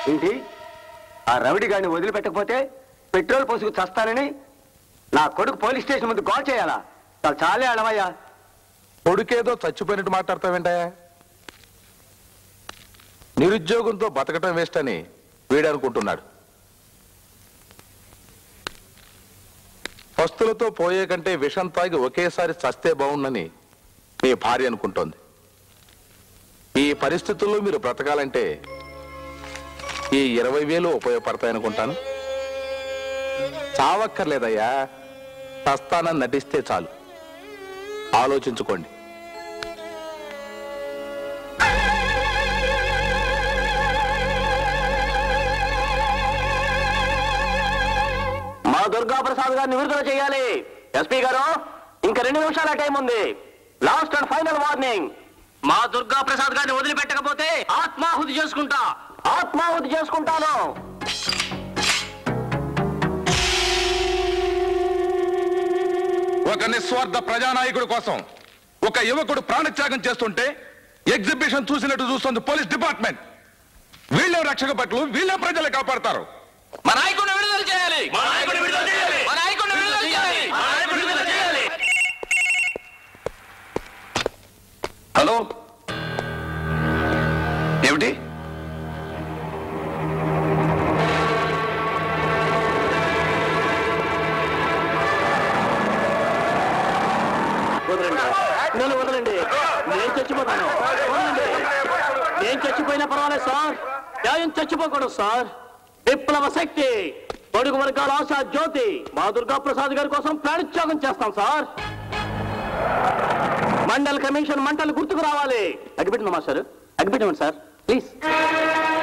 ఏంటి ఆ rowdy గాడిని వదిలిపెట్టకపోతే petrol పోసుకు చస్తానని నా కొడుకు పోలీస్ స్టేషన్ ముందు కాల్ చేయాలా చాలా చాలే అడవయ్యా కొడుకేదో చచ్చిపోయినట్టు మాట్లాడతావేంటయా నిరుద్యోగంతో బతకటం వేస్ట్ అని వీడు అనుకుంటున్నాడు పస్తులతో పోయే కంటే విషం తాగి ఒకేసారి చస్తే బాగుండని మీ భార్య అనుకుంటోంది ఈ పరిస్థితుల్లో మీరు బ్రతకాలంటే ఈ ఇరవై వేలు ఉపయోగపడతాయనుకుంటాను చావక్కర్లేదయ్యా చస్తానని నటిస్తే చాలు ఆలోచించుకోండి మా దుర్గా ప్రసాద్ గారిని విడుదల చేయాలి ఎస్పీ గారు ఇంకా రెండు నిమిషాల టైం ఉంది లాస్ట్ అండ్ ఫైనల్ వార్నింగ్ మా దుర్గా ప్రసాద్ గారిని వదిలిపెట్టకపోతే ఆత్మాహుతి చేసుకుంటా ఆత్మాహుతి చేసుకుంటాను ఒక నిస్వార్థ ప్రజానాయకుడి కోసం ఒక యువకుడు ప్రాణత్యాగం చేస్తుంటే ఎగ్జిబిషన్ చూసినట్టు చూస్తుంది పోలీస్ డిపార్ట్మెంట్ వీళ్ళే రక్షక పట్లు వీళ్ళే ప్రజలు కాపాడతారు మా నాయకుడిని విడుదల చేయాలి మా నాయకుడిని విడుదల చేయాలి మా నాయకుడిని విడుదల చేయాలి మా నాయకుడిని విడుదల చేయాలి హలో ఏమిటి వదలండి నన్ను వదలండి నేను చచ్చిపోతాను వదలండి నేను చచ్చిపోయినా పర్వాలేదు సార్ న్యాయం చచ్చిపోకూడదు సార్ విప్లవ శక్తి పొడుగు వర్గాల ఆశా జ్యోతి మా దుర్గా ప్రసాద్ గారి కోసం ప్రాణత్యాగం చేస్తాం సార్ మండల్ కమిషన్ మంటలు గుర్తుకు రావాలి అగ్గిపెట్టండి మాస్టర్ అగ్గిపెట్టండి సార్ ప్లీజ్